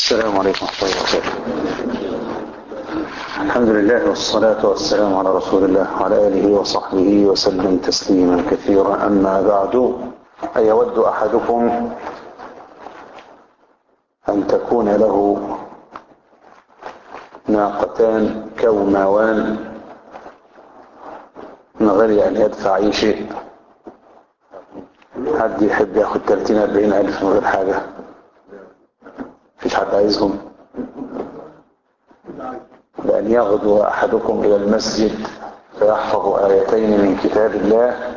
السلام عليكم ورحمة الله وبركاته الحمد لله والصلاة والسلام على رسول الله وعلى آله وصحبه وسلم تسليما كثيرا أما بعد أيود أحدكم أن تكون له ناقتان كوماوان من غير أن يدفع أي شيء حد يحب ياخد 30 40 ألف من غير حاجة مفيش حد عايزهم بأن يغدو أحدكم إلى المسجد فيحفظ آيتين من كتاب الله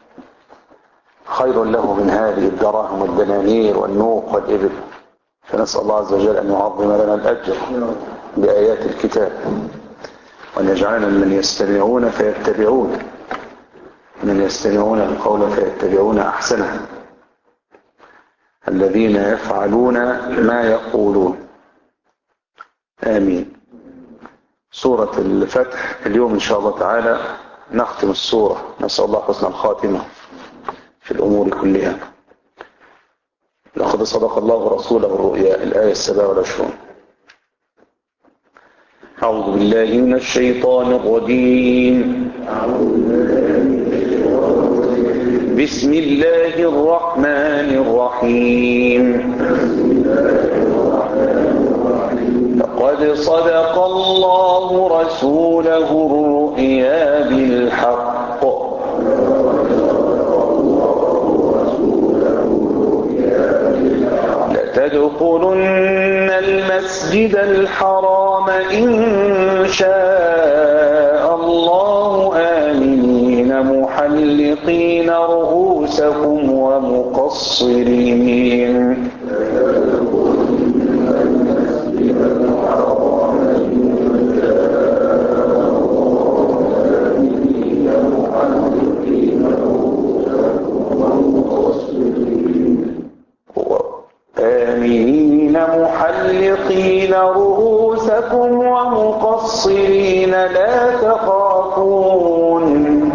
خير له من هذه الدراهم والدنانير والنوق والإبل فنسأل الله عز وجل أن يعظم لنا الأجر بآيات الكتاب وأن يجعلنا من يستمعون فيتبعون من يستمعون القول فيتبعون أحسنه الذين يفعلون ما يقولون آمين سورة الفتح اليوم إن شاء الله تعالى نختم السورة نسأل الله حسن الخاتمة في الأمور كلها لقد صدق الله رسوله الرؤيا الآية السبع والعشرون أعوذ بالله من الشيطان الرجيم بسم الله الرحمن الرحيم لقد صدق الله رسوله الرؤيا بالحق لتدخلن المسجد الحرام إن شاء الله آمنين محلقين رؤوسكم ومقصرين آمنين محلقين رؤوسكم ومقصرين لا تخافون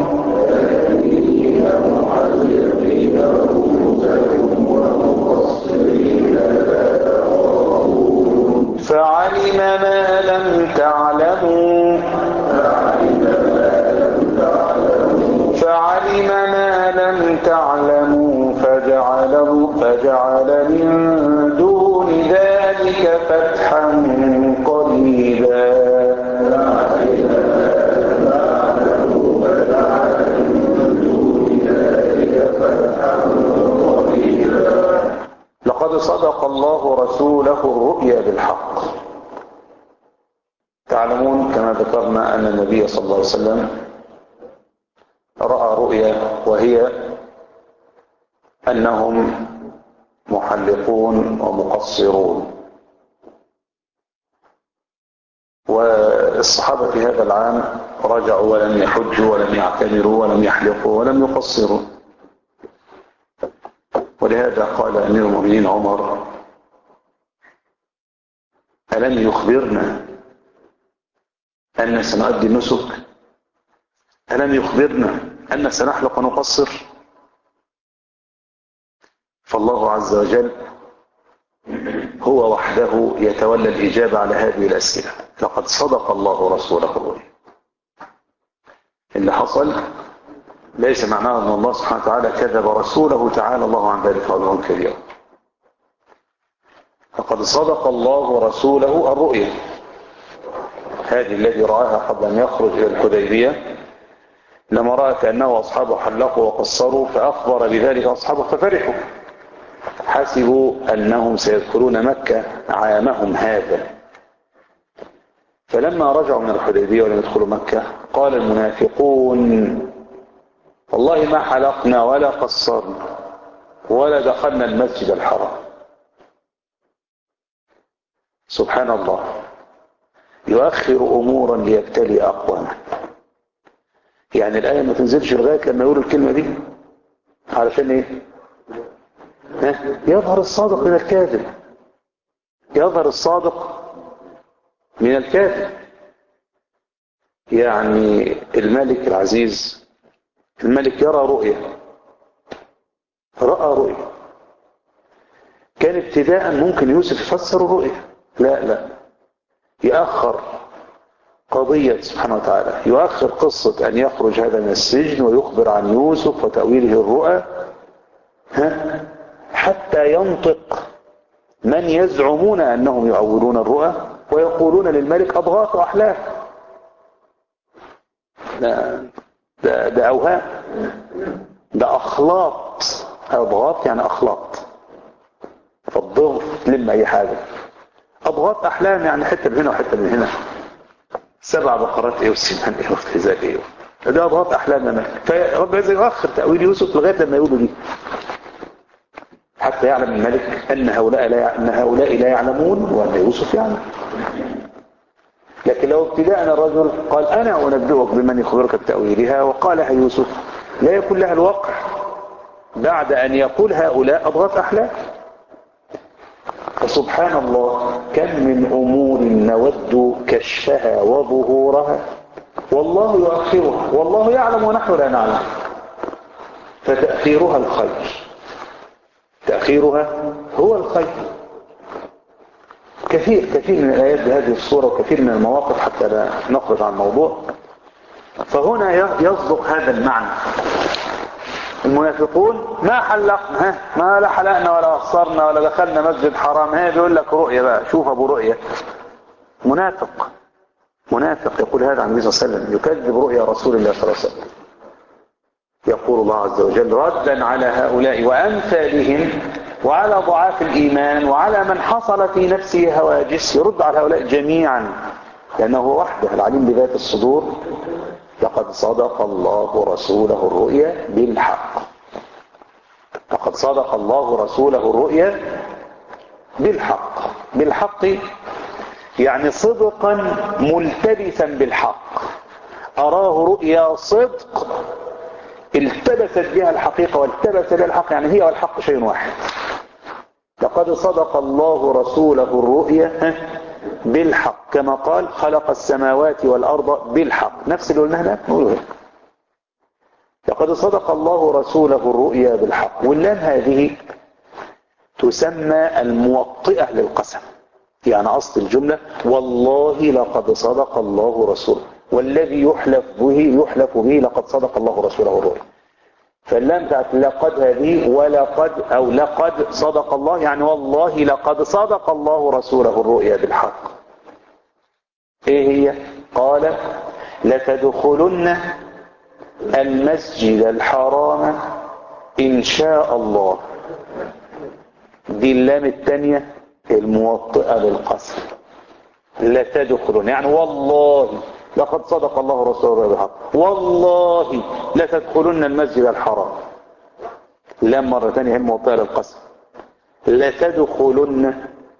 فعلم ما لم تعلموا فعلم ما لم تعلموا فجعل, فجعل من دون ذلك فتحا قريبا لقد صدق الله رسوله الرؤيا بالحق تعلمون كما ذكرنا أن النبي صلى الله عليه وسلم رأى رؤيا وهي أنهم محلقون ومقصرون والصحابة في هذا العام رجعوا ولم يحجوا ولم يعتمروا ولم يحلقوا ولم يقصروا ولهذا قال أمير المؤمنين عمر ألم يخبرنا أن سنؤدي النسك ألم يخبرنا أن سنحلق ونقصر فالله عز وجل هو وحده يتولى الإجابة على هذه الأسئلة لقد صدق الله رسوله الرؤيا اللي حصل ليس معناه أن الله سبحانه وتعالى كذب رسوله تعالى الله عن ذلك علوا كبيرا لقد صدق الله رسوله الرؤيا هذه الذي رآها قبل أن يخرج إلى الحديبية لما رأى كأنه أصحابه حلقوا وقصروا فأخبر بذلك أصحابه ففرحوا حسبوا أنهم سيدخلون مكة عامهم هذا فلما رجعوا من الحديبية ولم يدخلوا مكة قال المنافقون والله ما حلقنا ولا قصرنا ولا دخلنا المسجد الحرام سبحان الله يؤخر أمورا ليبتلي أقواما يعني الآية ما تنزلش لغاية لما يقولوا الكلمة دي علشان ايه ها؟ يظهر الصادق من الكاذب يظهر الصادق من الكاذب يعني الملك العزيز الملك يرى رؤية رأى رؤية كان ابتداء ممكن يوسف يفسر الرؤية لا لا يأخر قضية سبحانه وتعالى يؤخر قصة أن يخرج هذا من السجن ويخبر عن يوسف وتأويله الرؤى ها حتى ينطق من يزعمون أنهم يعولون الرؤى ويقولون للملك أضغاث أحلام ده, ده, ده أوهام ده أخلاط أضغاث يعني أخلاط فالضغط تلم أي حاجة أضغاث أحلام يعني حتة من هنا وحتة من هنا سبع بقرات ايه وسنان ايه وفزاك ايه ده اضغاط احلام انا فرب عز يؤخر تاويل يوسف لغايه لما يقولوا دي حتى يعلم الملك ان هؤلاء لا ان هؤلاء لا يعلمون وان يوسف يعلم لكن لو ابتداء الرجل قال انا انبئك بمن يخبرك بتاويلها وقالها يوسف لا يكون لها الوقع بعد ان يقول هؤلاء اضغاث احلام فسبحان الله كم من أمور نود كشفها وظهورها والله يؤخرها والله يعلم ونحن لا نعلم فتأخيرها الخير تأخيرها هو الخير كثير كثير من الآيات بهذه الصورة وكثير من المواقف حتى لا نخرج عن الموضوع فهنا يصدق هذا المعنى المنافقون ما حلقنا ها ما لا حلقنا ولا قصرنا ولا دخلنا مسجد حرام ها بيقول لك رؤية بقى شوف ابو رؤية منافق منافق يقول هذا عن النبي صلى الله عليه وسلم يكذب رؤيا رسول الله صلى الله عليه وسلم يقول الله عز وجل ردا على هؤلاء وامثالهم وعلى ضعاف الايمان وعلى من حصل في نفسه هواجس يرد على هؤلاء جميعا لانه هو وحده العليم بذات الصدور لقد صدق الله رسوله الرؤيا بالحق لقد صدق الله رسوله الرؤيا بالحق بالحق يعني صدقا ملتبسا بالحق أراه رؤيا صدق التبست بها الحقيقة والتبس بها الحق يعني هي والحق شيء واحد لقد صدق الله رسوله الرؤيا بالحق كما قال خلق السماوات والأرض بالحق نفس اللي قلناه هناك نقوله هيك لقد صدق الله رسوله الرؤيا بالحق واللام هذه تسمى الموطئة للقسم يعني أصل الجملة والله لقد صدق الله رسوله والذي يحلف به يحلف به لقد صدق الله رسوله الرؤيا فاللام بتاعت لقد هذه ولقد أو لقد صدق الله يعني والله لقد صدق الله رسوله الرؤيا بالحق ايه هي قال لتدخلن المسجد الحرام ان شاء الله دي اللام الثانية الموطئة للقسم لتدخلن يعني والله لقد صدق الله رسوله بالحق والله لتدخلن المسجد الحرام لام مرة ثانية هي الموطئة للقسم لتدخلن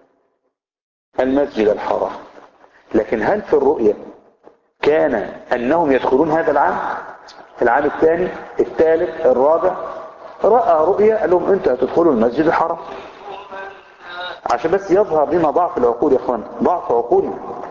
المسجد الحرام لكن هل في الرؤية كان أنهم يدخلون هذا العام العام الثاني الثالث الرابع رأى رؤية قال لهم انتوا هتدخلوا المسجد الحرام عشان بس يظهر لنا ضعف العقول يا اخوان ضعف عقولنا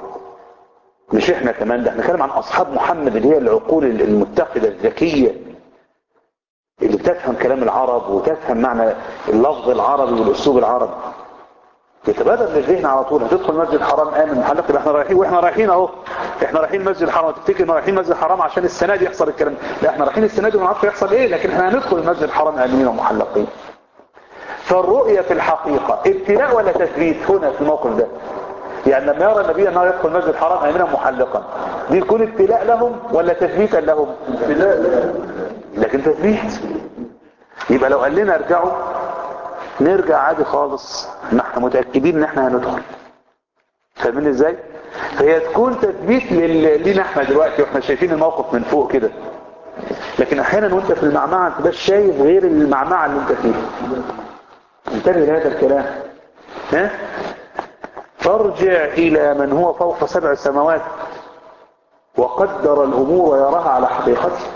مش احنا كمان ده احنا نتكلم عن اصحاب محمد اللي هي العقول المتقدة الذكية اللي بتفهم كلام العرب وتفهم معنى اللفظ العربي والاسلوب العربي يتبادر للذهن على طول هتدخل مسجد الحرام امن محلق احنا رايحين واحنا رايحين اهو احنا رايحين مسجد الحرام تفتكر ان رايحين مسجد الحرام عشان السنه دي يحصل الكلام لا احنا رايحين السنه دي وما نعرفش يحصل ايه لكن احنا هندخل المسجد الحرام امنين ومحلقين فالرؤيه في الحقيقه ابتلاء ولا تثبيت هنا في الموقف ده يعني لما يرى النبي انه يدخل مسجد الحرام امنا محلقا دي تكون ابتلاء لهم ولا تثبيتا لهم ابتلاء لكن تثبيت يبقى لو قال لنا ارجعوا نرجع عادي خالص احنا متأكدين ان احنا هندخل فاهمين ازاي فهي تكون تثبيت لل... لينا احنا دلوقتي واحنا شايفين الموقف من فوق كده لكن احيانا وانت في المعمعة انت بس شايف غير المعمعة اللي انت فيها انتبه لهذا الكلام ها فارجع الى من هو فوق سبع سماوات وقدر الامور ويراها على حقيقتها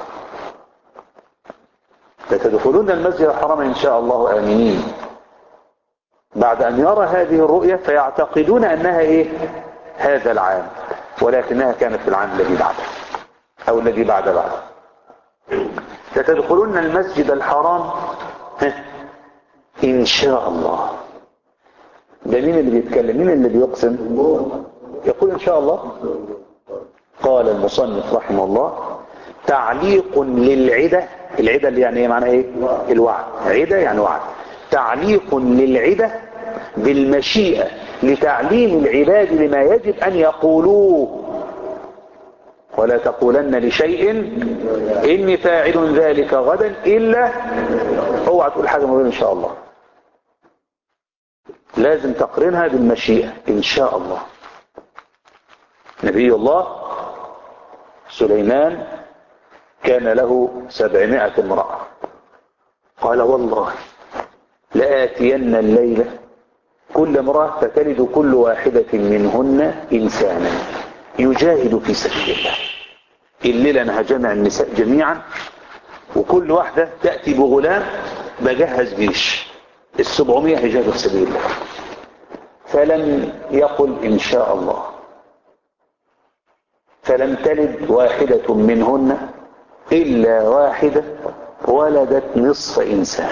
لتدخلون المسجد الحرام ان شاء الله امنين بعد ان يرى هذه الرؤية فيعتقدون انها ايه هذا العام ولكنها كانت في العام الذي بعده او الذي بعد بعده لتدخلون المسجد الحرام ان شاء الله ده مين اللي بيتكلم مين اللي بيقسم يقول ان شاء الله قال المصنف رحمه الله تعليق للعدة العدة اللي يعني ايه معنى ايه الوعد عدة يعني وعد تعليق للعدة بالمشيئة لتعليم العباد لما يجب ان يقولوه ولا تقولن لشيء اني فاعل ذلك غدا الا اوعى تقول حاجة من ان شاء الله لازم تقرنها بالمشيئة ان شاء الله نبي الله سليمان كان له سبعمائة امرأة قال والله لآتين الليلة كل امرأة فتلد كل واحدة منهن إنسانا يجاهد في سبيل الله الليلة أنا هجمع النساء جميعا وكل واحدة تأتي بغلام بجهز جيش السبعمية هيجاهدوا في سبيل الله فلم يقل إن شاء الله فلم تلد واحدة منهن إلا واحدة ولدت نصف إنسان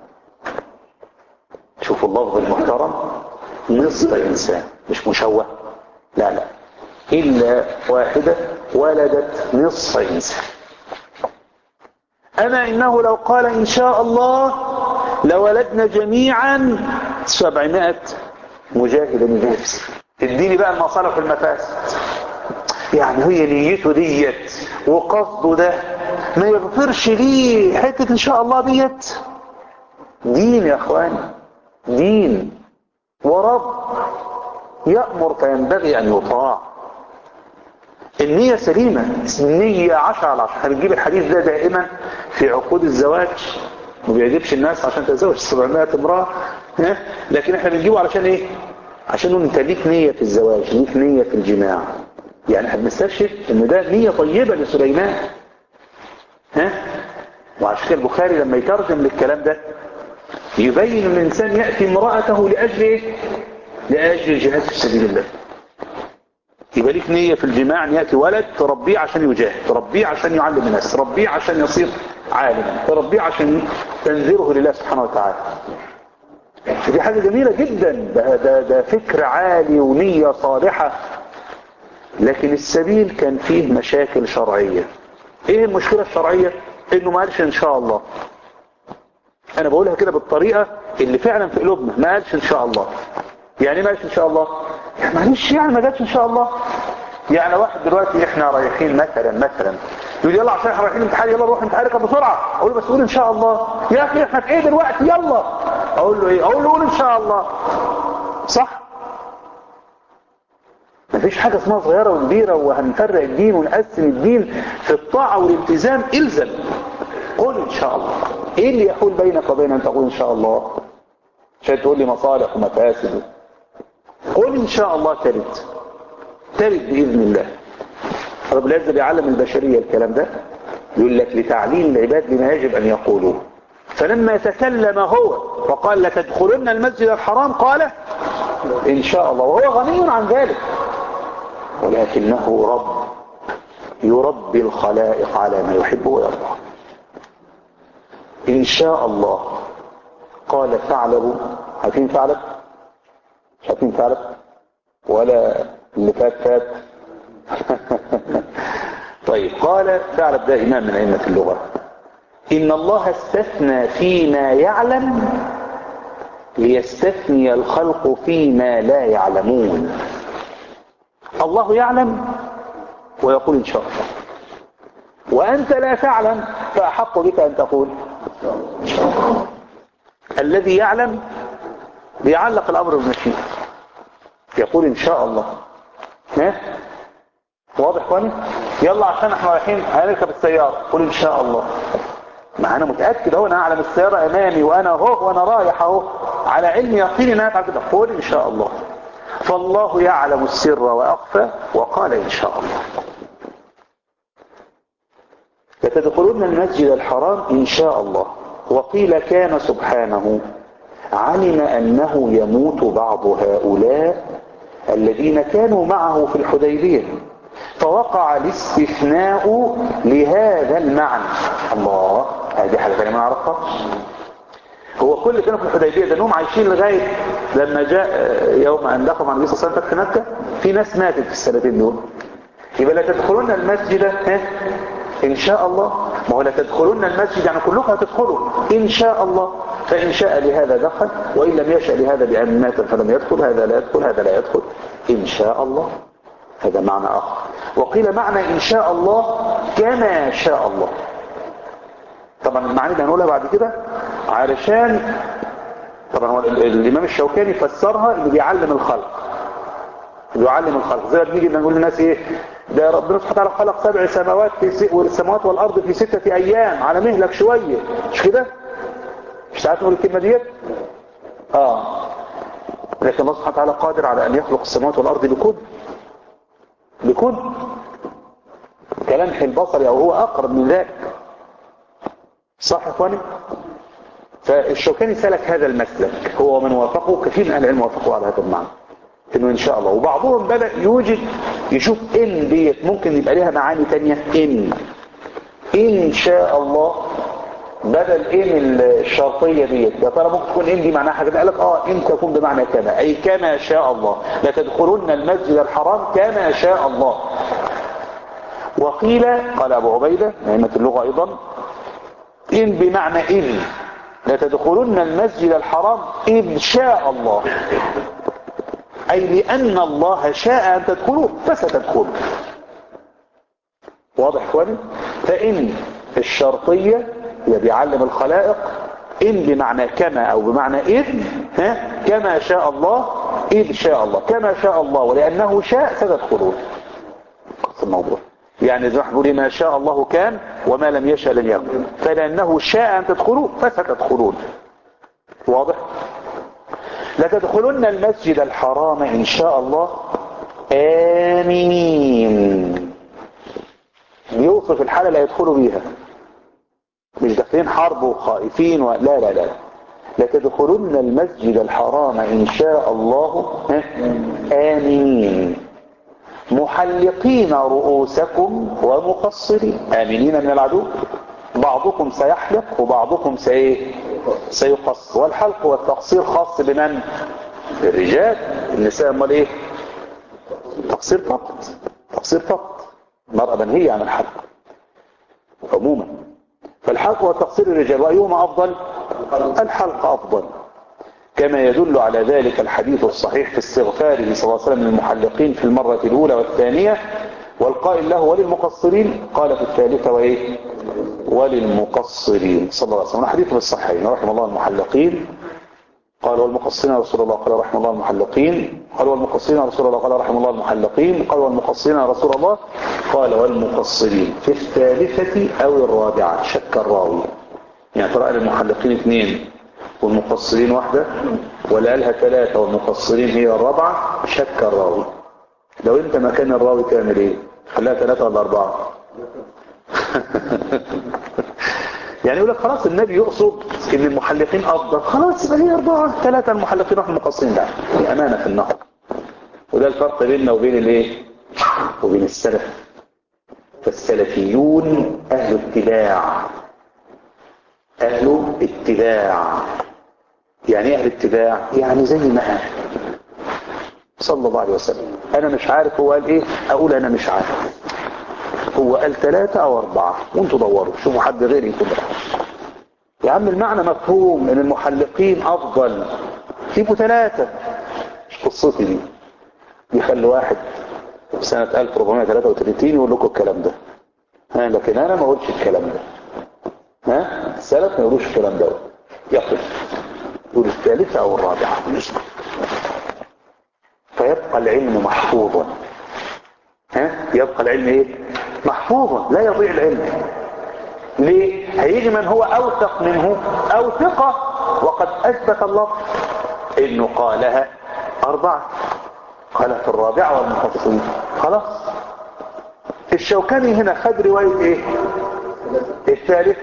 شوفوا اللفظ المحترم نصف إنسان مش مشوه لا لا إلا واحدة ولدت نصف إنسان أما إنه لو قال إن شاء الله لولدنا جميعا سبعمائة مجاهد مجاهد اديني بقى المصالح والمفاسد يعني هي نيته ديت وقصده ده ما يغفرش ليه حتة ان شاء الله ديت دين يا اخواني دين ورب يأمر فينبغي ان يطاع النية سليمة النية عشر على عشر هنجيب الحديث ده دائما في عقود الزواج ما بيعجبش الناس عشان تتزوج 700 امرأة ها؟ لكن احنا بنجيبه علشان ايه عشان نقول انت ليك نية في الزواج ليك نية في الجماع يعني احنا بنستشهد ان ده نية طيبة لسليمان ها وعشان كده البخاري لما يترجم للكلام ده يبين ان الانسان يأتي امرأته لأجل ايه لأجل الجهاد في سبيل الله يبقى ليك نية في الجماع ان يأتي ولد تربيه عشان يجاهد تربيه عشان يعلم الناس تربيه عشان يصير عالما تربيه عشان تنذره لله سبحانه وتعالى دي حاجة جميلة جدا ده, ده, ده فكر عالي ونية صالحة لكن السبيل كان فيه مشاكل شرعية ايه المشكلة الشرعية انه ما قالش ان شاء الله انا بقولها كده بالطريقة اللي فعلا في قلوبنا ما قالش ان شاء الله يعني ما قالش ان شاء الله يعني معلش يعني ما قالش ان شاء الله يعني واحد دلوقتي احنا رايحين مثلا مثلا يقول يلا عشان احنا رايحين امتحان يلا نروح امتحانك بسرعة اقول له بس قول ان شاء الله يا اخي احنا في ايه دلوقتي يلا اقول له ايه اقول له قول ان شاء الله صح مفيش حاجة اسمها صغيرة وكبيرة وهنفرق الدين ونقسم الدين في الطاعة والالتزام الزم قل ان شاء الله ايه اللي يحول بينك وبين ان تقول ان شاء الله عشان تقول لي مصالح ومفاسد قل ان شاء الله ترد ترد بإذن الله رب العزة بيعلم البشرية الكلام ده يقول لك لتعليم العباد بما يجب أن يقولوه فلما تكلم هو وقال لتدخلن المسجد الحرام قال إن شاء الله وهو غني عن ذلك ولكنه رب يربي الخلائق على ما يحب ويرضى إن شاء الله قال ثعلب عارفين ثعلب مش عارفين ثعلب ولا اللي فات فات طيب قال ثعلب ده إمام من أئمة اللغة إن الله استثنى فيما يعلم ليستثني الخلق فيما لا يعلمون الله يعلم ويقول إن شاء الله وأنت لا تعلم فأحق بك أن تقول إن شاء الله الذي يعلم بيعلق الأمر بالمشيئة يقول إن شاء الله ها واضح اخواني يلا عشان احنا رايحين هنركب السيارة قول إن شاء الله ما أنا متأكد أهو أنا أعلم السيارة أمامي وأنا أهو وأنا رايح أهو على علم يقيني أنها تعرف كده قول إن شاء الله فالله يعلم السر وأخفى وقال إن شاء الله لتدخلون المسجد الحرام إن شاء الله وقيل كان سبحانه علم أنه يموت بعض هؤلاء الذين كانوا معه في الحديبية فوقع الاستثناء لهذا المعنى الله هذه حاجة ثانية ما نعرفها هو كل اللي كانوا في الحديبية ده انهم عايشين لغاية لما جاء يوم أن دخل مع النبي صلى الله عليه وسلم فتح مكة في ناس ماتت في السنتين دول يبقى لا تدخلون المسجد ها إن شاء الله ما هو لا تدخلون المسجد يعني كلكم هتدخلوا إن شاء الله فإن شاء لهذا دخل وإن لم يشأ لهذا بأن مات فلم يدخل هذا لا يدخل هذا لا يدخل إن شاء الله هذا معنى آخر وقيل معنى إن شاء الله كما شاء الله طبعا المعاني اللي هنقولها بعد كده علشان طبعا هو الإمام الشوكاني فسرها اللي بيعلم الخلق بيعلم الخلق زي ما بنيجي نقول للناس ايه ده ربنا سبحانه وتعالى خلق سبع سماوات في س... والسماوات والارض في ستة ايام على مهلك شوية مش كده مش ساعات نقول الكلمة ديت اه لكن الله سبحانه وتعالى قادر على ان يخلق السماوات والارض بكل بكل كلمح البصر او هو اقرب من ذلك صح يا اخواني فالشوكاني سلك هذا المسلك هو ومن وافقه كثير من اهل العلم وافقوا على هذا المعنى انه ان شاء الله وبعضهم بدأ يوجد يشوف ان ديت ممكن يبقى لها معاني تانية ان ان شاء الله بدل ان الشرطية ديت يا ترى ممكن تكون ان دي معناها حاجة قال لك اه ان تكون بمعنى كما اي كما شاء الله لا تدخلن المسجد الحرام كما شاء الله وقيل قال ابو عبيدة نعمة اللغة ايضا ان بمعنى اذ لا تدخلن المسجد الحرام إذ شاء الله أي لأن الله شاء أن تدخلوا فستدخلوا واضح اخواني فإن الشرطية هي بيعلم الخلائق إن بمعنى كما أو بمعنى إذ ها كما شاء الله إذ شاء الله كما شاء الله ولأنه شاء ستدخلون قص الموضوع يعني زي ما بنقول ما شاء الله كان وما لم يشاء لم يكن فلأنه شاء أن تدخلوا فستدخلون واضح لتدخلن المسجد الحرام إن شاء الله آمنين بيوصف الحالة اللي هيدخلوا بيها مش داخلين حرب وخائفين و... لا لا لا لتدخلن المسجد الحرام إن شاء الله آمنين محلقين رؤوسكم ومقصرين آمنين من العدو بعضكم سيحلق وبعضكم سي... سيقص والحلق والتقصير خاص بمن الرجال النساء امال ايه تقصير فقط تقصير فقط المرأة منهية عن الحلق عموما فالحلق والتقصير الرجال وأيهما أفضل الحلق أفضل كما يدل على ذلك الحديث الصحيح في استغفاره صلى الله عليه وسلم للمحلقين في المرة الأولى والثانية والقائل له وللمقصرين قال في الثالثة وإيه وللمقصرين صلى الله عليه وسلم حديث بالصحيحين رحم الله المحلقين قال والمقصرين يا رسول الله قال رحم الله المحلقين قال والمقصرين يا رسول الله قال رحم الله المحلقين قال والمقصرين يا رسول الله قال والمقصرين في الثالثة أو الرابعة شك الراوي يعني ترى المحلقين اثنين والمقصرين واحدة ولا قالها ثلاثة والمقصرين هي الرابعة شك الراوي لو انت مكان الراوي تعمل ايه خليها ثلاثة ولا أربعة يعني يقول لك خلاص النبي يقصد ان المحلقين افضل خلاص يبقى هي اربعه ثلاثه المحلقين واحد المقصرين لا دي امانه في النقد وده الفرق بيننا وبين الايه وبين السلف فالسلفيون اهل اتباع اهل اتباع يعني ايه اهل اتباع يعني زي ما قال صلى الله عليه وسلم انا مش عارف هو قال ايه اقول انا مش عارف هو قال ثلاثة او اربعة وانتوا دوروا شوفوا حد غيري يكون يا عم المعنى مفهوم ان المحلقين افضل جيبوا ثلاثة مش قصتي دي يخلي واحد في سنة 1433 يقول لكم الكلام ده ها لكن انا ما قلتش الكلام ده ها السلف ما يقولوش الكلام ده يقف يقول الثالثة او الرابعة فيبقى العلم محفوظا ها يبقى العلم ايه محفوظا لا يضيع العلم ليه هيجي من هو اوثق منه او ثقة وقد اثبت الله انه قالها اربعة قالها في الرابعة والمفصلين خلاص الشوكاني هنا خد رواية ايه الثالث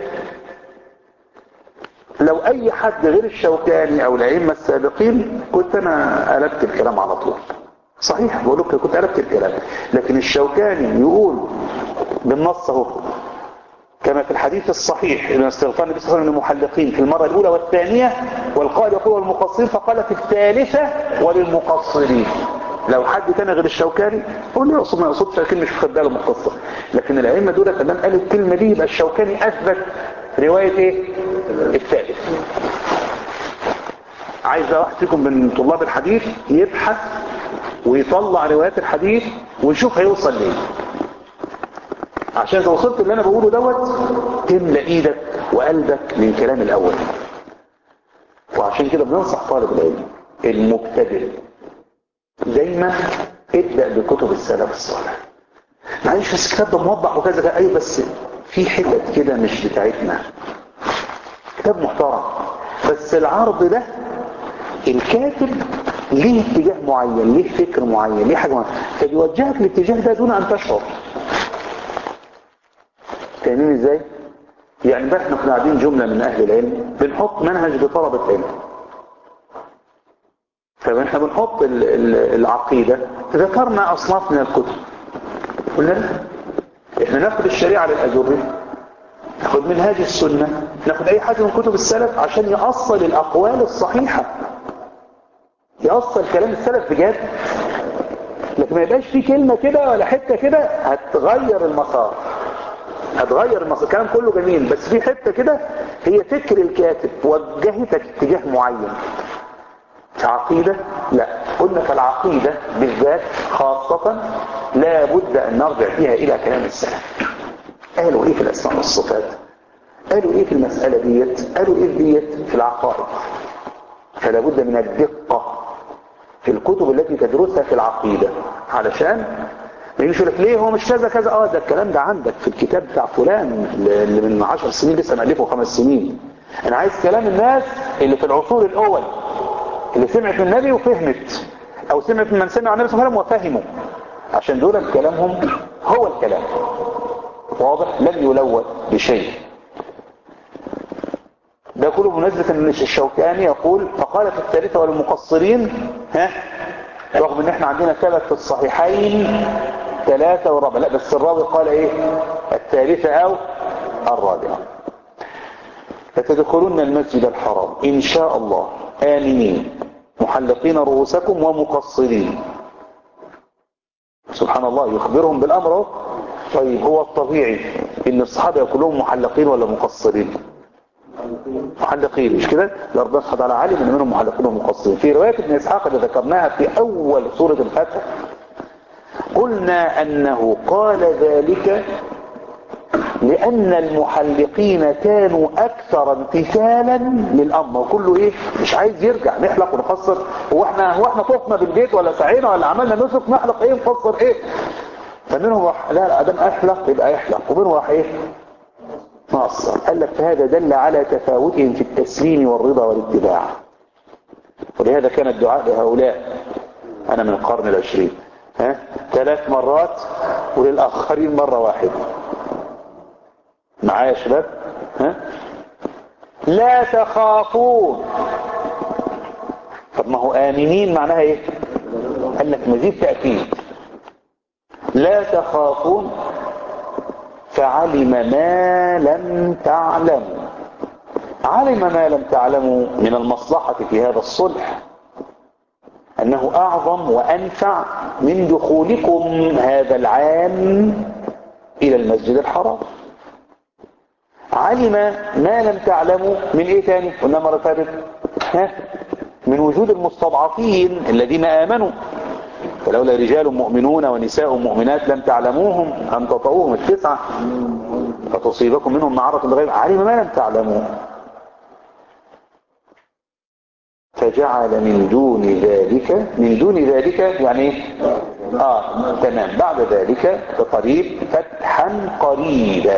لو اي حد غير الشوكاني او الائمه السابقين كنت انا قلبت الكلام على طول صحيح بقول لك كنت قلبت الكلام لكن الشوكاني يقول بالنص اهو كما في الحديث الصحيح ان استغفار النبي صلى الله عليه وسلم للمحلقين في المرة الأولى والثانية والقائل يقول والمقصرين فقال في الثالثة وللمقصرين لو حد تاني غير الشوكاني هو اللي يقصد ما يقصدش لكن مش واخد باله مقصر لكن الأئمة دول تمام قالوا الكلمة دي يبقى الشوكاني أثبت رواية ايه الثالث عايز واحد فيكم من طلاب الحديث يبحث ويطلع روايات الحديث ويشوف هيوصل ليه عشان اذا وصلت اللي انا بقوله دوت تملى ايدك وقلبك من كلام الاول وعشان كده بننصح طالب العلم المبتدئ دايما ابدأ بكتب السلف الصالح معلش بس الكتاب ده موضح وكذا كذا ايوه بس في حتت كده مش بتاعتنا كتاب محترم بس العرض ده الكاتب ليه اتجاه معين ليه فكر معين ليه حاجة معينة فبيوجهك الاتجاه ده دون ان تشعر فاهمين ازاي يعني بقى احنا كنا قاعدين جملة من اهل العلم بنحط منهج لطلبة علم فاحنا بنحط ال ال العقيدة ذكرنا اصناف من الكتب قلنا لا احنا ناخد الشريعة للأجري ناخد منهاج السنة ناخد اي حاجة من كتب السلف عشان يأصل الاقوال الصحيحة يأصل كلام السلف بجد لكن ما يبقاش في كلمة كده ولا حتة كده هتغير المسار هتغير المسار الكلام كله جميل بس في حتة كده هي فكر الكاتب وجهتك اتجاه معين كعقيدة لا قلنا كالعقيدة بالذات خاصة لا بد أن نرجع فيها إلى كلام السلف قالوا إيه في الأسماء والصفات قالوا إيه في المسألة ديت قالوا إيه ديت في العقائد فلا بد من الدقة في الكتب التي تدرسها في العقيدة علشان ما يجيش لك ليه هو مش كذا كذا اه ده الكلام ده عندك في الكتاب بتاع فلان اللي من عشر سنين لسه مألفه خمس سنين انا عايز كلام الناس اللي في العصور الاول اللي سمعت من النبي وفهمت او سمعت من من سمع النبي صلى الله عليه وسلم وفهموا عشان دول كلامهم هو الكلام واضح لم يلوث بشيء ده كله بمناسبة ان الشوكاني يقول فقال في الثالثة والمقصرين ها رغم ان احنا عندنا ثبت في الصحيحين ثلاثة ورابعة لا بس الراوي قال ايه الثالثة او الرابعة فتدخلون المسجد الحرام ان شاء الله آمنين محلقين رؤوسكم ومقصرين سبحان الله يخبرهم بالأمر طيب هو الطبيعي ان الصحابة كلهم محلقين ولا مقصرين محلقين مش كده ربنا سبحانه وتعالى علم ان منهم محلقين ومقصرين في رواية ابن اسحاق اللي ذكرناها في اول سورة الفتح قلنا انه قال ذلك لأن المحلقين كانوا أكثر امتثالا للأمر وكله إيه مش عايز يرجع نحلق ونفسر هو احنا هو احنا طفنا بالبيت ولا سعينا ولا عملنا نسك نحلق إيه نفسر إيه فمنهم راح لا لا أدام أحلق يبقى يحلق ومنهم راح إيه نقصر قال لك فهذا دل على تفاوتهم في التسليم والرضا والاتباع ولهذا كان الدعاء لهؤلاء أنا من القرن العشرين ها ثلاث مرات وللآخرين مرة واحدة معايا يا شباب ها لا تخافون طب ما هو آمنين معناها ايه قال لك مزيد تأكيد لا تخافون فعلم ما لم تعلموا علم ما لم تعلموا من المصلحة في هذا الصلح أنه أعظم وأنفع من دخولكم هذا العام إلى المسجد الحرام علم ما لم تعلموا من ايه تاني قلنا مرة فاتت ها من وجود المستضعفين الذين آمنوا فلولا رجال مؤمنون ونساء مؤمنات لم تعلموهم أن تطعوهم التسعة فتصيبكم منهم معرة بغير علم ما لم تعلموا فجعل من دون ذلك من دون ذلك يعني اه تمام بعد ذلك بقريب فتحا قريبا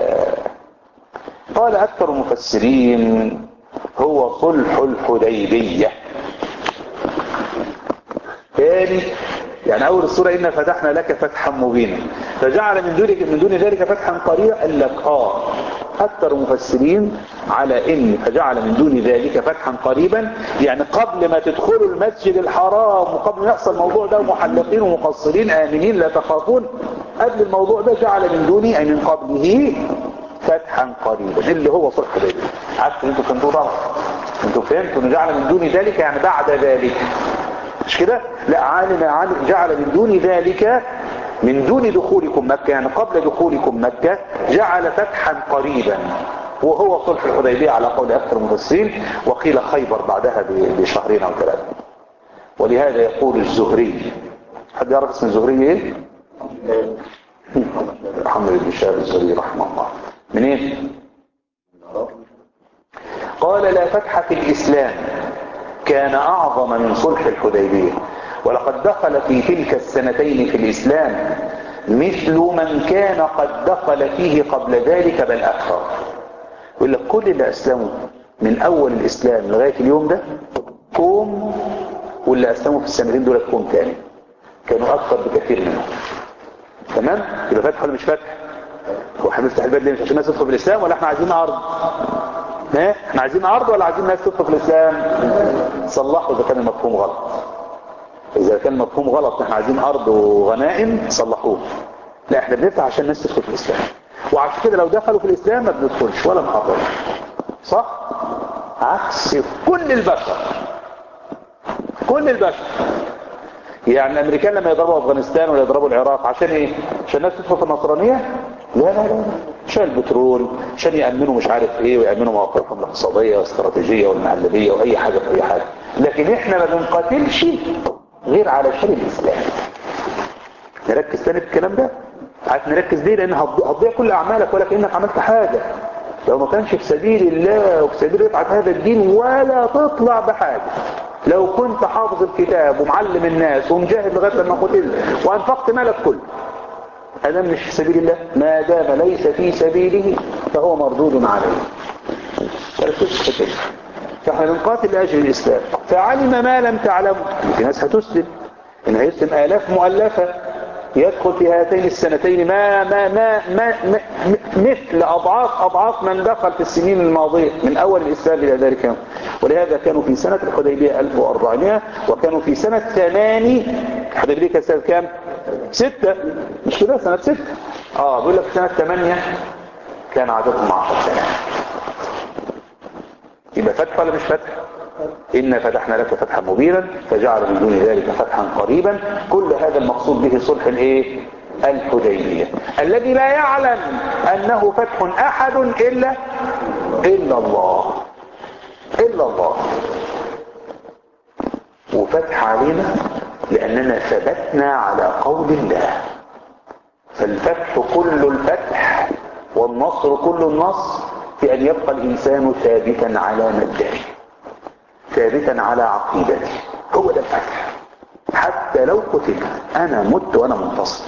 قال أكثر المفسرين هو صلح الحديبية ثاني يعني أول السورة إنا فتحنا لك فتحا مبينا فجعل من دون من دون ذلك فتحا قريبا قال لك آه أكثر المفسرين على إن فجعل من دون ذلك فتحا قريبا يعني قبل ما تدخلوا المسجد الحرام وقبل ما يحصل الموضوع ده محلقين ومقصرين آمنين لا تخافون قبل الموضوع ده جعل من دونه أي من قبله فتحا قريبا اللي هو صلح الحديبيه عكس انتوا فهمتوا غلط انتوا فهمتوا ان جعل من دون ذلك يعني بعد ذلك مش كده لا عالم عالم جعل من دون ذلك من دون دخولكم مكة يعني قبل دخولكم مكة جعل فتحا قريبا وهو صلح الحديبية على قول أكثر المفسرين وقيل خيبر بعدها بشهرين أو ثلاثة ولهذا يقول الزهري حد يعرف اسم الزهري ايه محمد بن شهاب الزهري رحمه الله منين قال لا فتح في الإسلام كان أعظم من صلح الحديبية ولقد دخل في تلك السنتين في الإسلام مثل من كان قد دخل فيه قبل ذلك بل أكثر يقول لك كل اللي أسلموا من أول الإسلام لغاية اليوم ده كوم واللي أسلموا في السنتين دول كوم تاني كانوا أكثر بكثير منهم تمام يبقى فتح ولا مش فتح هو احنا بنفتح الباب ليه مش عشان الناس تدخل في الإسلام ولا احنا عايزين أرض ها احنا عايزين أرض ولا عايزين الناس تدخل في الإسلام صلحوا إذا كان المفهوم غلط إذا كان مفهوم غلط احنا عايزين أرض وغنائم صلحوه لا احنا بنفتح عشان الناس تدخل في الإسلام وعشان كده لو دخلوا في الإسلام ما بندخلش ولا نقرب صح عكس كل البشر كل البشر يعني الامريكان لما يضربوا افغانستان ولا يضربوا العراق عشان ايه عشان الناس تدخل في النصرانيه لا لا لا عشان البترول عشان يامنوا مش عارف ايه ويامنوا مواقفهم الاقتصاديه والاستراتيجيه والمعلبيه واي حاجه في اي حاجه لكن احنا ما بنقاتلش غير علشان الاسلام نركز تاني في الكلام ده عايز نركز ليه لان هتضيع كل اعمالك ولا كانك عملت حاجه لو ما كانش في سبيل الله وفي سبيل رفعه هذا الدين ولا تطلع بحاجه لو كنت حافظ الكتاب ومعلم الناس ومجاهد لغايه لما قتلت وانفقت مالك كله هذا مش في سبيل الله ما دام ليس في سبيله فهو مردود عليه فركزت في كده فاحنا بنقاتل لاجل الاسلام فعلم ما لم تعلموا في ناس هتسلم ان هيسلم الاف مؤلفه يدخل في هاتين السنتين ما ما ما, ما, ما مثل اضعاف اضعاف من دخل في السنين الماضيه من اول الاسلام الى ذلك ولهذا كانوا في سنه الحديبيه 1400 وكانوا في سنه 8 الحديبيه كانت سنه كام؟ 6 مش كده سنه 6 اه بيقول لك سنه 8 كان عددهم 10000 يبقى فتح ولا مش فتح إنا فتحنا لك فتحا مبينا فجعل من دون ذلك فتحا قريبا كل هذا المقصود به صلح الايه الحديبية الذي لا يعلم أنه فتح أحد إلا إلا الله إلا الله وفتح علينا لأننا ثبتنا على قول الله فالفتح كل الفتح والنصر كل النصر في أن يبقى الإنسان ثابتا على مبدئه ثابتا على عقيدته هو ده الفتح حتى لو قتلت أنا مت وأنا منتصر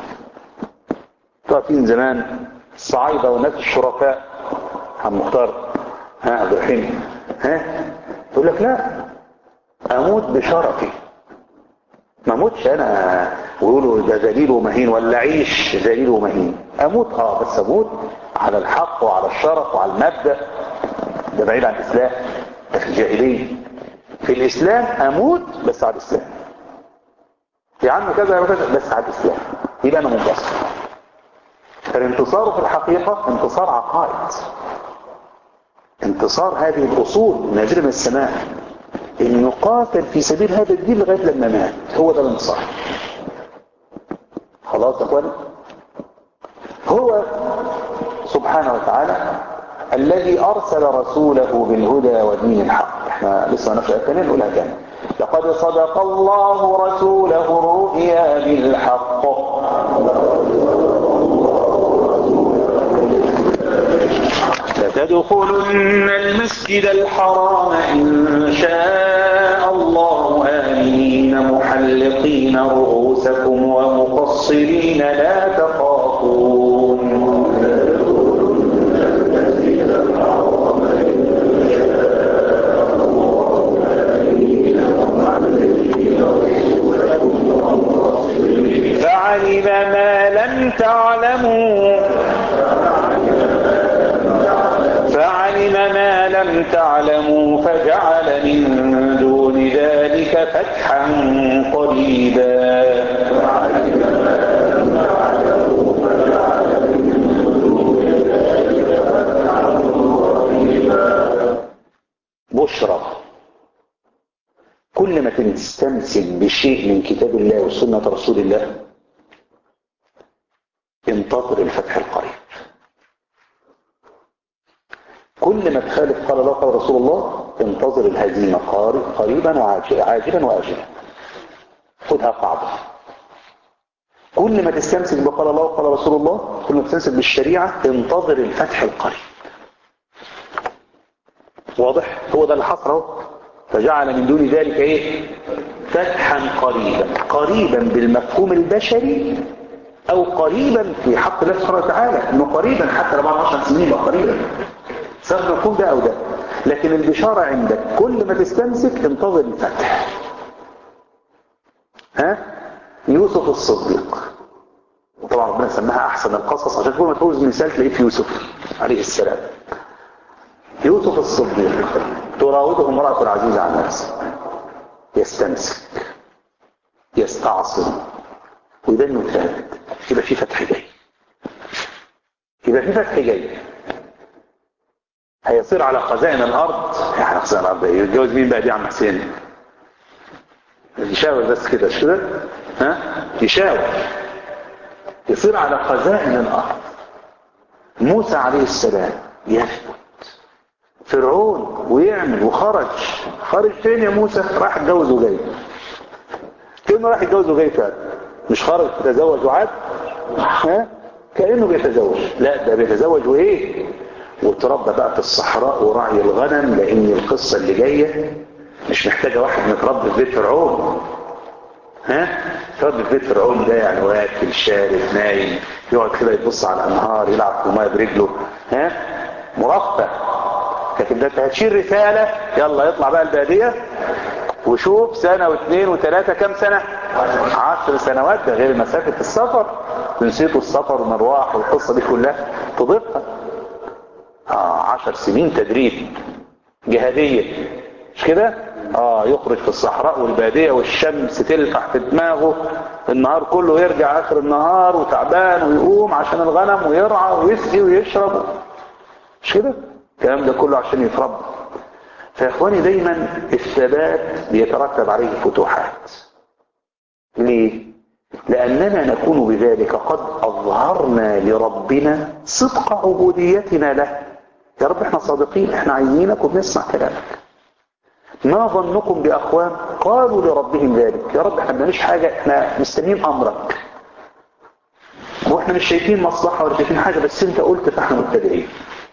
تعرفين زمان الصعايدة والناس الشرفاء عم مختار ها عبد الرحيم ها يقول لك لا أموت بشرفي ما اموتش انا ويقولوا ده ذليل ومهين ولا اعيش ذليل ومهين اموت اه بس اموت على الحق وعلى الشرف وعلى المبدا ده بعيد عن الاسلام ده في الجاهليه في الاسلام اموت بس على الاسلام يا عم كذا يا كذا بس على الاسلام يبقى انا منتصر فالانتصار في الحقيقه انتصار عقائد انتصار هذه الاصول نازله من السماء ان يقاتل في سبيل هذا الدين لغايه لما مات هو ده الانتصار خلاص يا اخوان هو سبحانه وتعالى الذي ارسل رسوله بالهدى ودين الحق احنا لسه نفس الثانيه نقولها تاني لقد صدق الله رسوله الرؤيا بالحق لتدخلن المسجد الحرام إن شاء الله آمنين محلقين رؤوسكم ومقصرين لا تخافون فعلم ما لم تعلموا فعلم ما لم تعلموا فجعل من دون ذلك فتحا قريبا شيء من كتاب الله وسنة رسول الله انتظر الفتح القريب كل ما تخالف قال الله قال رسول الله انتظر الهزيمة قريبا وعاجلا عاجلا وآجلا خدها قاعدة كل ما تستمسك بقال الله وقال رسول الله كل ما تستمسك بالشريعة انتظر الفتح القريب واضح هو ده اللي حصل اهو فجعل من دون ذلك ايه فتحا قريبا قريبا بالمفهوم البشري او قريبا في حق الله سبحانه وتعالى انه قريبا حتى لو بعد 10 سنين يبقى قريبا سبب المفهوم ده او ده لكن البشارة عندك كل ما تستمسك انتظر الفتح ها يوسف الصديق وطبعا ربنا سماها احسن القصص عشان كل ما تقول مثال تلاقيه في يوسف عليه السلام يوسف الصديق تراوده امرأة العزيزة عن نفسه يستمسك يستعصم ويبان انه ثابت يبقى في فتح جاي يبقى في فتح جاي هيصير على خزائن الارض يعني خزائن الارض يتجوز مين بقى دي يا عم حسين يشاور بس كده مش كده ها يشاور يصير على خزائن الارض موسى عليه السلام يثبت فرعون ويعمل وخرج خرج فين يا موسى راح اتجوز وجاي كانه راح يتجوز وجاي فعلا مش خرج تزوج وعاد ها كانه بيتزوج لا ده بيتزوج وايه وتربى بقى في الصحراء وراعي الغنم لان القصه اللي جايه مش محتاجه واحد متربي في بيت فرعون ها تربي في بيت فرعون ده يعني واكل شارب نايم يقعد كده يبص على الانهار يلعب في الميه برجله ها مرفه لكن ده انت هتشيل رسالة يلا يطلع بقى البادية وشوف سنة واثنين وثلاثة كم سنة عشر سنوات ده غير مسافة السفر نسيتوا السفر والمرواح والقصة دي كلها تضيفها آه عشر سنين تدريب جهادية مش كده اه يخرج في الصحراء والبادية والشمس تلفح في دماغه النهار كله يرجع اخر النهار وتعبان ويقوم عشان الغنم ويرعى ويسقي ويشرب مش كده الكلام ده كله عشان يتربى فيا اخواني دايما الثبات بيترتب عليه الفتوحات ليه لاننا نكون بذلك قد اظهرنا لربنا صدق عبوديتنا له يا رب احنا صادقين احنا عايزينك وبنسمع كلامك ما ظنكم باقوام قالوا لربهم ذلك يا رب احنا بنعملش حاجه احنا مستنيين امرك واحنا مش شايفين مصلحه ولا شايفين حاجه بس انت قلت فاحنا مبتدئين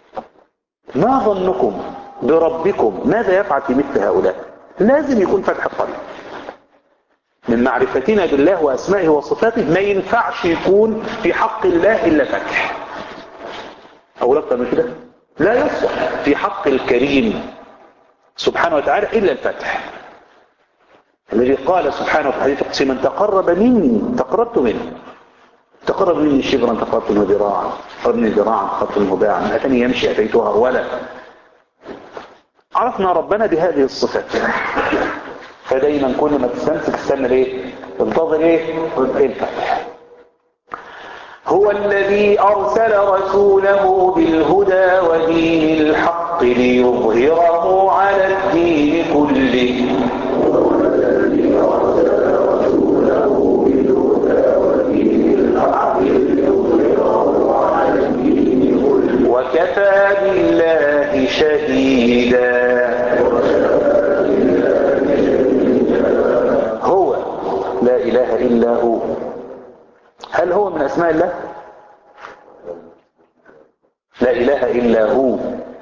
ما ظنكم بربكم ماذا يفعل في مثل هؤلاء لازم يكون فتح قلب من معرفتنا بالله وأسمائه وصفاته ما ينفعش يكون في حق الله إلا فتح أو أكتر من كده لا يصلح في حق الكريم سبحانه وتعالى إلا الفتح الذي قال سبحانه في حديث قدسي من تقرب مني تقربت منه تقرب مني شبرا تقربت منه ذراعا قربني ذراعا تقربت منه باعا أتني يمشي أتيته هرولا عرفنا ربنا بهذه الصفات فدايما كل ما تستمسك استنى ليه انتظر ايه الفتح هو الذي أرسل رسوله بالهدى ودين الحق ليظهره على الدين كله وكفى بالله شهيدا هو لا إله إلا هو هل هو من أسماء الله لا إله إلا هو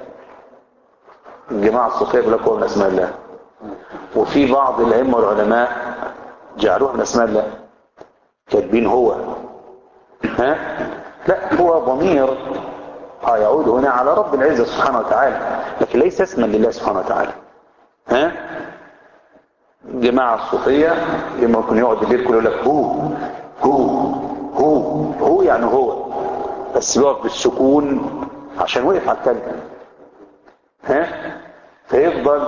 الجماعة الصوفية يقول لك هو من أسماء الله وفي بعض الأئمة والعلماء جعلوه من أسماء الله كاتبين هو ها لا هو ضمير آه يعود هنا على رب العزة سبحانه وتعالى لكن ليس اسما لله سبحانه وتعالى ها جماعة الصوفية يمكن يقعد الليل كله يقول لك هو هو هو هو يعني هو بس يقف بالسكون عشان وقف على الكلمة ها فيفضل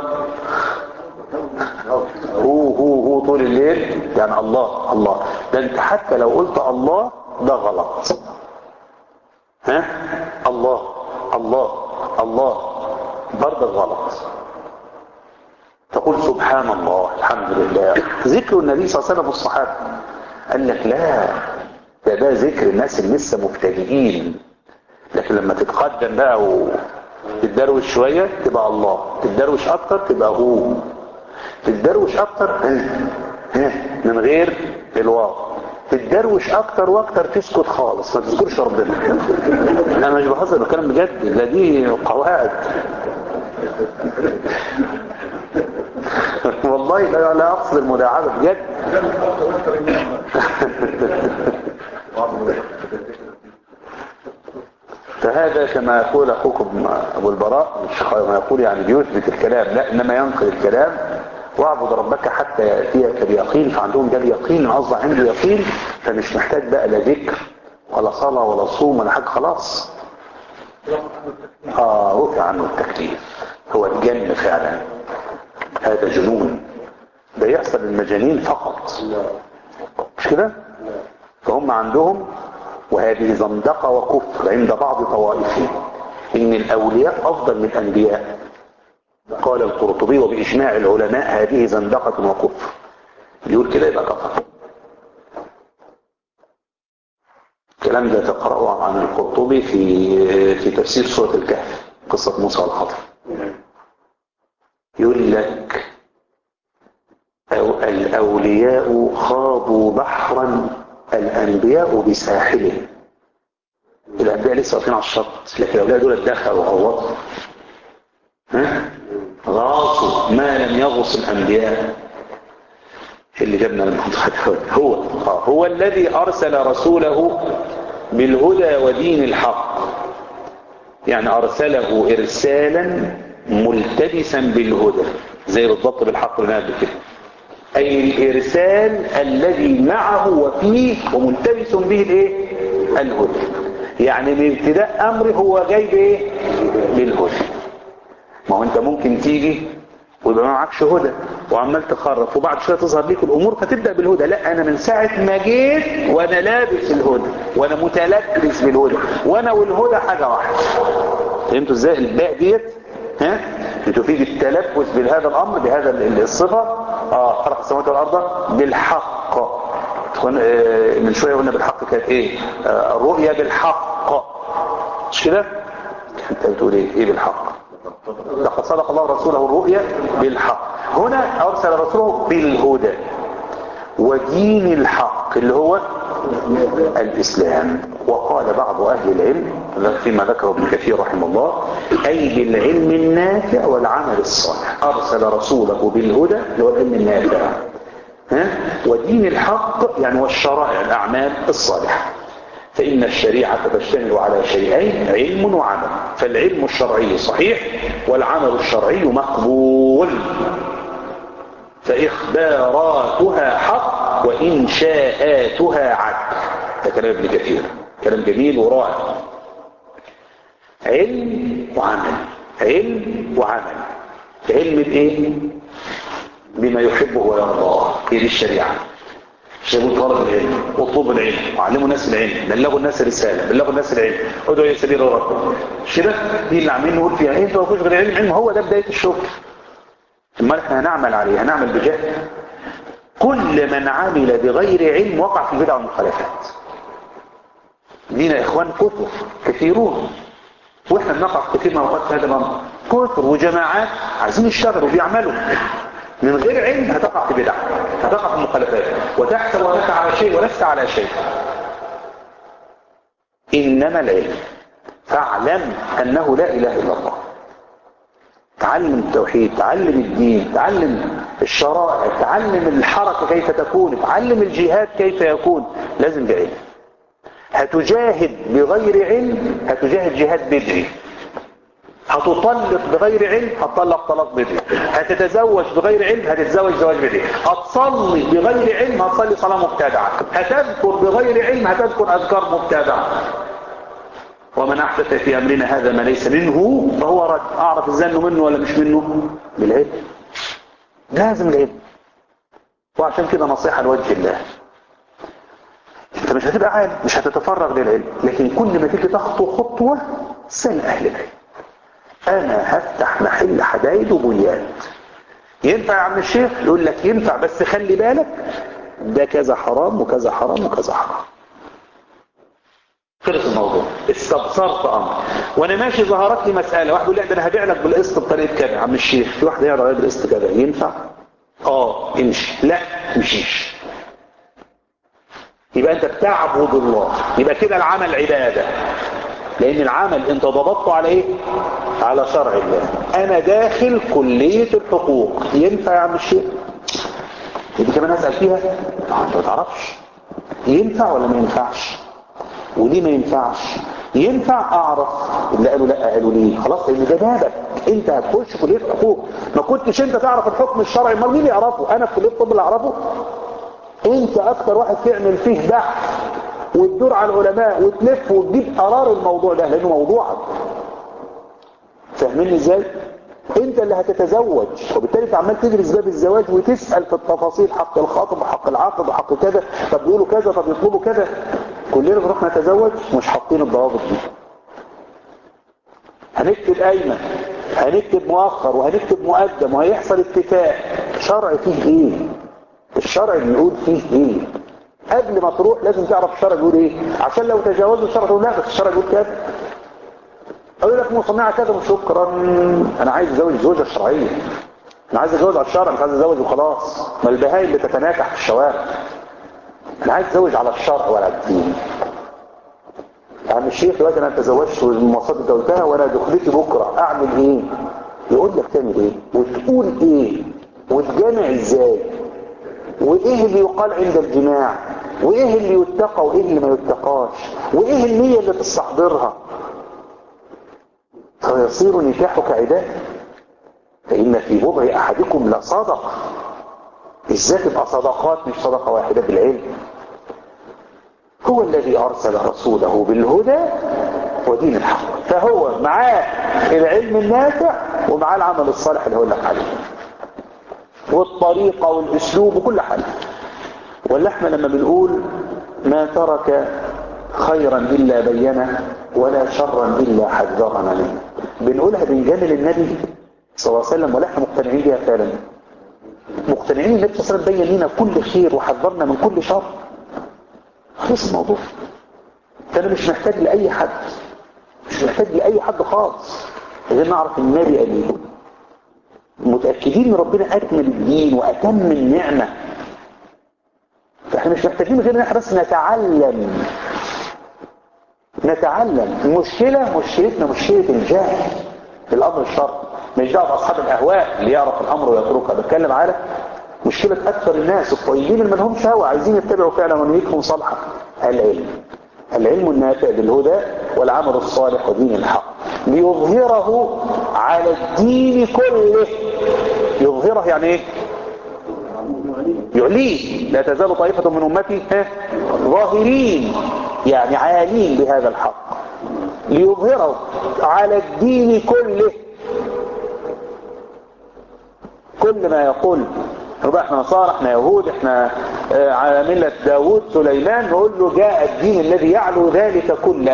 هو هو هو طول الليل يعني الله الله ده انت حتى لو قلت الله ده غلط ها الله الله الله برضه غلط تقول سبحان الله الحمد لله ذكر النبي صلى الله عليه وسلم والصحابة قال لك لا ده ده ذكر الناس اللي لسه مبتدئين لكن لما تتقدم بقى وتتدروش شوية تبقى الله تتدروش اكتر تبقى هو تتدروش اكتر ها من غير الواو تتدروش اكتر واكتر تسكت خالص ما تذكرش ربنا انا مش بهزر بكلام بجد لا دي قواعد والله لا لا اقصد المداعبه بجد فهذا كما يقول اخوكم ابو البراء مش كما يقول يعني بيثبت الكلام لا انما ينقل الكلام واعبد ربك حتى ياتيك اليقين فعندهم ده اليقين اصبح عنده يقين فمش محتاج بقى لا ذكر ولا صلاه ولا صوم ولا حاجه خلاص اه رفع عنه التكليف هو الجن فعلا هذا جنون ده يحصل للمجانين فقط مش كده فهم عندهم وهذه زندقة وكفر عند بعض طوائفهم ان الاولياء افضل من الانبياء قال القرطبي وباجماع العلماء هذه زندقة وكفر يقول كده يبقى كفر الكلام ده تقرأه عن القرطبي في في تفسير سورة الكهف قصة موسى والخضر يقول لك أو الأولياء خاضوا بحرا الأنبياء بساحله الأنبياء لسه واقفين على الشط لكن الأولياء دول دخلوا غوطوا ها غاصوا ما لم يغص الأنبياء اللي جبنا الموضوع هو هو الذي أرسل رسوله بالهدى ودين الحق يعني أرسله إرسالا ملتبسا بالهدى زي بالضبط بالحق اللي قبل كده أي الإرسال الذي معه وفيه وملتبس به الايه الهدى يعني من ابتداء أمره هو جاي بايه بالهدى ما هو أنت ممكن تيجي ويبقى معكش هدى وعمال تخرف وبعد شويه تظهر ليك الامور فتبدا بالهدى لا انا من ساعه ما جيت وانا لابس الهدى وانا متلبس بالهدى وانا والهدى حاجه واحده فهمتوا ازاي الباء ديت ها بتفيد التلبس بهذا الامر بهذا الصفه اه خلق السماوات والارض بالحق من شويه قلنا بالحق كانت ايه آه الرؤيا بالحق مش كده انت بتقول ايه ايه بالحق لقد صدق الله رسوله الرؤيا بالحق هنا أرسل رسوله بالهدى ودين الحق اللي هو الإسلام وقال بعض أهل العلم فيما ذكره ابن كثير رحمه الله أي بالعلم النافع والعمل الصالح أرسل رسوله بالهدى اللي هو العلم النافع ها؟ ودين الحق يعني والشرائع الأعمال الصالحة فإن الشريعة تشتمل على شيئين علم وعمل فالعلم الشرعي صحيح والعمل الشرعي مقبول فإخباراتها حق وإنشاءاتها عدل ده كلام ابن كثير كلام جميل ورائع علم وعمل علم وعمل علم بايه بما يحبه ويرضاه هي دي الشريعه شابوا طلب العلم واطلبوا العلم وعلموا الناس العلم بلغوا الناس الرساله بلغوا الناس العلم ادعوا الى سبيل ربكم كده دي اللي عاملين نقول فيها انت ما فيش غير علم علم هو ده بدايه الشغل ثم احنا هنعمل عليه هنعمل بجهل كل من عمل بغير علم وقع في البدع والمخالفات لينا اخوان كثر كثيرون واحنا بنقع في كثير من اوقات في هذا الامر كثر وجماعات عايزين يشتغلوا وبيعملوا من غير علم هتقع في بدع هتقع في مخالفات وتحسب انك على شيء ولست على شيء انما العلم فاعلم انه لا اله الا الله تعلم التوحيد تعلم الدين تعلم الشرائع تعلم الحركة كيف تكون تعلم الجهاد كيف يكون لازم بعلم هتجاهد بغير علم هتجاهد جهاد بدعي هتطلق بغير علم هتطلق طلاق بدعي هتتزوج بغير علم هتتزوج زواج بدعي هتصلي بغير علم هتصلي صلاة مبتدعة هتذكر بغير علم هتذكر أذكار مبتدعة ومن أحدث في أمرنا هذا ما ليس منه فهو رد أعرف الزن منه ولا مش منه بالعلم لازم العلم وعشان كده نصيحة لوجه الله انت مش هتبقى عالم مش هتتفرغ للعلم لكن كل ما تيجي تخطو خطوة سل أهل العلم أنا هفتح محل حدايد وبنيات ينفع يا عم الشيخ يقول لك ينفع بس خلي بالك ده كذا حرام وكذا حرام وكذا حرام خلص الموضوع استبصرت امر وانا ماشي ظهرت لي مساله واحد يقول لي ده انا هبيع لك بالقسط بطريقه كذا يا عم الشيخ في واحد يعرض عليا بالقسط كذا ينفع اه امشي لا مشيش يبقى انت بتعبد الله يبقى كده العمل عباده لان العمل انت ضبطته على ايه على شرع الله انا داخل كليه الحقوق ينفع يا عم الشيخ دي كمان اسال فيها انت ما تعرفش ينفع ولا ما ينفعش وليه ما ينفعش ينفع اعرف اللي قالوا لا قالوا ليه خلاص لان ده بابك انت هتخش كليه حقوق ما كنتش انت تعرف الحكم الشرعي امال مين يعرفه انا في كليه الطب اللي اعرفه انت اكتر واحد تعمل فيه بحث وتدور على العلماء وتلف وتجيب قرار الموضوع ده لانه موضوعك فاهميني ازاي انت اللي هتتزوج وبالتالي انت عمال تدرس باب الزواج وتسال في التفاصيل حق الخاطب وحق العاقد وحق كذا طب بيقولوا كذا طب يطلبوا كذا كلنا بنروح نتزوج مش حاطين الضوابط دي هنكتب قايمه هنكتب مؤخر وهنكتب مقدم وهيحصل اتفاق شرع فيه ايه الشرع بيقول فيه ايه قبل ما تروح لازم تعرف الشرع بيقول ايه عشان لو تجاوزوا الشرع تقول لا بس الشرع بيقول كذا اقول لك مصنعه كذا وشكرا انا عايز اتزوج زوجه شرعيه انا عايز اتجوز على الشرع مش عايز اتزوج وخلاص ما البهايم اللي تتناكح في الشوارع انا عايز اتزوج على الشرع ولا الدين يا عم الشيخ دلوقتي انا تزوجت والمواصفات اللي قلتها وانا دخلتي بكره اعمل ايه يقول لك تعمل ايه وتقول ايه وتجامع ازاي وايه اللي يقال عند الجماع وايه اللي يتقى وايه اللي ما يتقاش وايه النية اللي تستحضرها فيصير نكاحك عبادة فإن في بضع أحدكم لصدقة ازاي تبقى صدقات مش صدقة واحدة بالعلم هو الذي أرسل رسوله بالهدى ودين الحق فهو معاه العلم النافع ومعاه العمل الصالح اللي هقول لك عليه والطريقة والأسلوب وكل حاجة ولا احنا لما بنقول ما ترك خيرا إلا بينه ولا شرا إلا حذرنا منه بنقولها بنجامل النبي صلى الله عليه وسلم ولا احنا مقتنعين بيها فعلا مقتنعين النبي صلى الله عليه وسلم بين لنا كل خير وحذرنا من كل شر خلص الموضوع فانا مش محتاج لأي حد مش محتاج لأي حد خالص غير نعرف النبي قال ايه متأكدين ان ربنا أكمل الدين وأتم النعمة فاحنا مش محتاجين غير ان احنا بس نتعلم نتعلم المشكلة مشكلتنا مشكلة الجهل في الأمر الشرعي مش دعوه بأصحاب الأهواء اللي يعرف الأمر ويتركها بتكلم على مشكلة أكثر الناس الطيبين اللي ملهمش هوى عايزين يتبعوا فعلا ونيتهم صالحة العلم العلم النافع بالهدى والعمل الصالح ودين الحق ليظهره على الدين كله يظهره يعني ايه يعليه لا تزال طائفة من أمتي ظاهرين يعني عالين بهذا الحق ليظهره على الدين كله كل ما يقول ربا احنا نصارى احنا يهود احنا اه على ملة داود سليمان نقول له جاء الدين الذي يعلو ذلك كله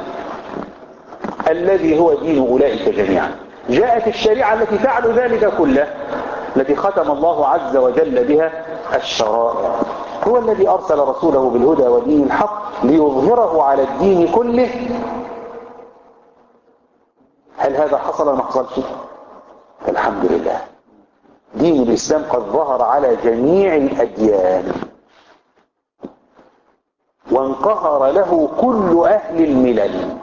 الذي هو دين أولئك جميعا جاءت الشريعة التي تعلو ذلك كله التي ختم الله عز وجل بها الشرائع هو الذي أرسل رسوله بالهدى ودين الحق ليظهره على الدين كله هل هذا حصل ولا ما حصلش الحمد لله دين الإسلام قد ظهر على جميع الأديان وانقهر له كل أهل الملل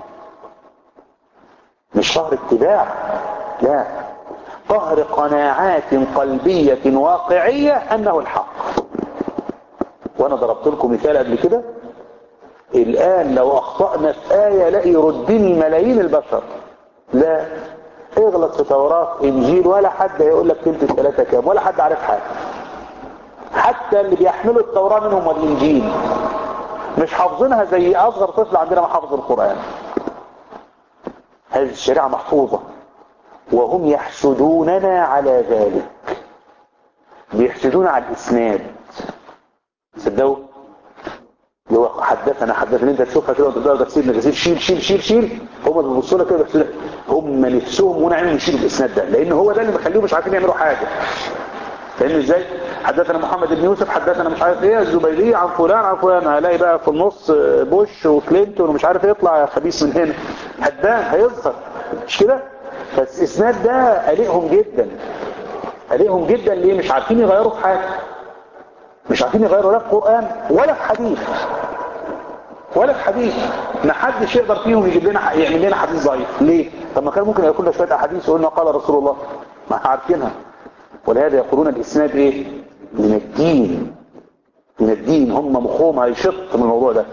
مش قهر اتباع لا قهر قناعات قلبية واقعية أنه الحق وأنا ضربت لكم مثال قبل كده الآن لو أخطأنا في آية لا يردني ملايين البشر لا اغلط في توراة انجيل ولا حد هيقول لك تلت الثلاثة كام ولا حد عارف حاجة حتى اللي بيحملوا التوراة منهم والانجيل مش حافظينها زي اصغر طفل عندنا ما حافظ القرآن هذه الشريعة محفوظة وهم يحسدوننا على ذلك بيحسدون على الاسناد صدقوا لو حدثنا حدثنا انت تشوفها كده وانت بتقرا تفسير نجاسين شيل شيل شيل شيل هم بيبصوا لك كده بيحسوا هم نفسهم ونعمل يشيلوا الاسناد ده لان هو ده اللي مخليهم مش عارفين يعملوا حاجه فاهمني ازاي حدثنا محمد بن يوسف حدثنا مش عارف ايه الزبيدي عن فلان عن فلان هلاقي بقى في النص بوش وكلينتون ومش عارف يطلع خبيث من هنا هدان هيظهر مش كده فالاسناد ده قلقهم جدا قلقهم جدا ليه مش عارفين يغيروا في حاجه مش عارفين يغيروا لا في قران ولا في حديث ولا في حديث ما حدش يقدر فيهم يجيب لنا يعمل لنا حديث ضعيف ليه طب ما كان ممكن يكون له شويه احاديث وقلنا قال رسول الله ما احنا عارفينها ولهذا يقولون الاسناد ايه من الدين من الدين هم مخهم هيشط من الموضوع ده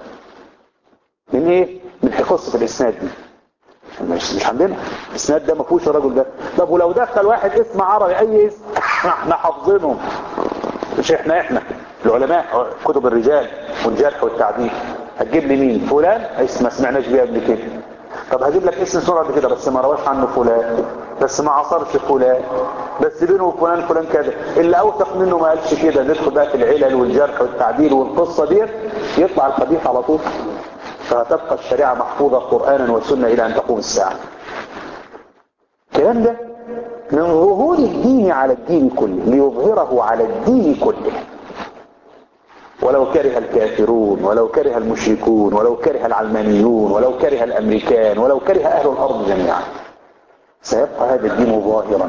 من ايه من قصه الاسناد دي مش مش عندنا الاسناد ده ما فيهوش الراجل ده طب ولو دخل واحد اسم عربي اي اسم احنا حافظينهم مش احنا احنا العلماء كتب الرجال والجرح والتعديل هتجيب لي مين فلان اسم ما سمعناش بيه قبل كده طب هجيب لك اسم سرعه قبل كده بس ما رواش عنه فلان بس ما عصرش فلان بس بينه وفلان فلان كذا اللي اوثق منه ما قالش كده ندخل بقى في العلل والجرح والتعديل والقصه ديت يطلع الحديث على طول فهتبقى الشريعه محفوظه قرانا وسنه الى ان تقوم الساعه الكلام ده من ظهور الدين على الدين كله ليظهره على الدين كله ولو كره الكافرون ولو كره المشركون ولو كره العلمانيون ولو كره الامريكان ولو كره اهل الارض جميعا سيبقى هذا الدين ظاهرا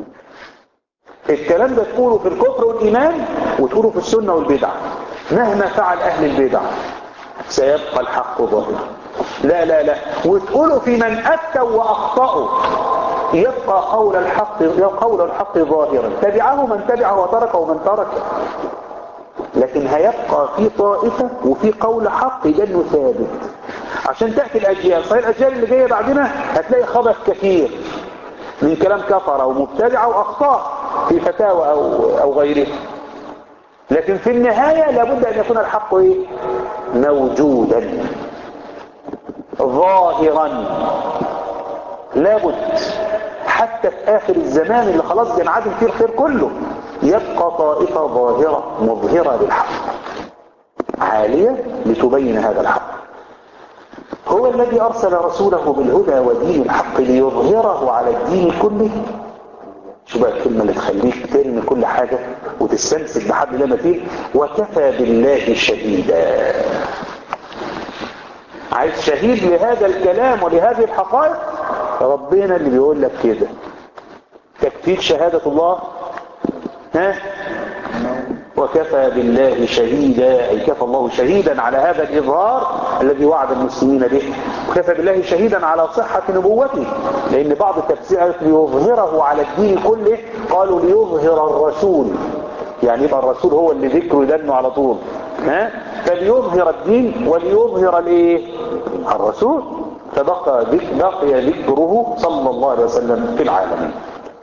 الكلام ده تقوله في الكفر والايمان وتقوله في السنه والبدع مهما فعل اهل البدع سيبقى الحق ظاهرا لا لا لا وتقوله في من اتوا واخطاوا يبقى قول الحق قول الحق ظاهرا تبعه من تبعه وتركه ومن تركه لكن هيبقى في طائفة وفي قول حق ده ثابت عشان تأتي الأجيال صحيح الأجيال اللي جاية بعدنا هتلاقي خبث كثير من كلام كفر أو مبتدع أو أخطاء في فتاوى أو, أو غيره لكن في النهاية لابد أن يكون الحق إيه؟ موجودا ظاهرا لابد حتى في آخر الزمان اللي خلاص بينعدم فيه الخير كله يبقى طائفة ظاهرة مظهرة للحق عالية لتبين هذا الحق هو الذي أرسل رسوله بالهدى ودين الحق ليظهره على الدين كله شو بقى الكلمة اللي تخليك ترمي كل حاجة وتستمسك بحبل الله فيه وكفى بالله شهيدا عايز شهيد لهذا الكلام ولهذه الحقائق ربنا اللي بيقول لك كده تكفيك شهادة الله ها وكفى بالله شهيدا أي كفى الله شهيدا على هذا الإظهار الذي وعد المسلمين به وكفى بالله شهيدا على صحة نبوته لأن بعض التفسيرات ليظهره على الدين كله قالوا ليظهر الرسول يعني يبقى الرسول هو اللي ذكره يدنه على طول ها فليظهر الدين وليظهر الايه الرسول فبقى بقي ذكره صلى الله عليه وسلم في العالمين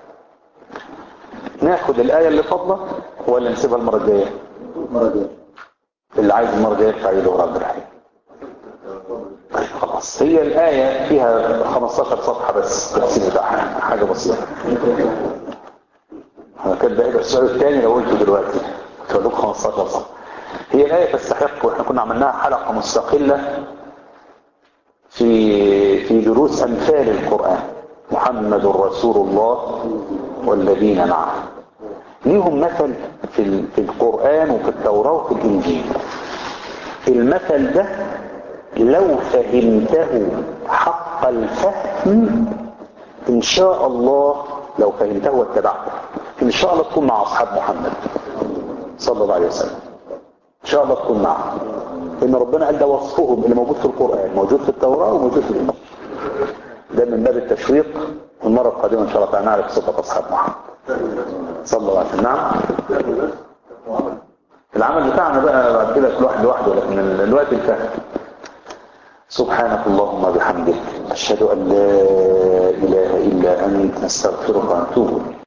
ناخد الآية اللي فضلة ولا نسيبها المرة الجاية المرة الجاية اللي عايز المرة الجاية يرفع يده ورا الرحيم طيب خلاص هي الآية فيها 15 صفحة بس التفسير بتاعها حاجة بسيطة أنا كان ده هيبقى السؤال الثاني لو قلته دلوقتي كنت هقول لكم 15 صفحة هي الآية تستحق واحنا كنا عملناها حلقة مستقلة في في دروس أمثال القرآن محمد رسول الله والذين معه ليهم مثل في في القرآن وفي التوراة وفي الإنجيل المثل ده لو فهمته حق الفهم إن شاء الله لو فهمته واتبعته إن شاء الله تكون مع أصحاب محمد صلى الله عليه وسلم إن شاء الله تكون معه إن ربنا قال ده وصفهم اللي موجود في القرآن موجود في التوراة وموجود في الإنجيل ده من باب التشويق والمرة القادمة إن شاء الله تعالى نعرف صفة أصحاب محمد صلى الله عليه وسلم نعم العمل بتاعنا بقى بعد كده كل واحد لوحده لكن الوقت الفهم سبحانك اللهم وبحمدك أشهد أن لا إله إلا أنت نستغفرك ونتوب إليك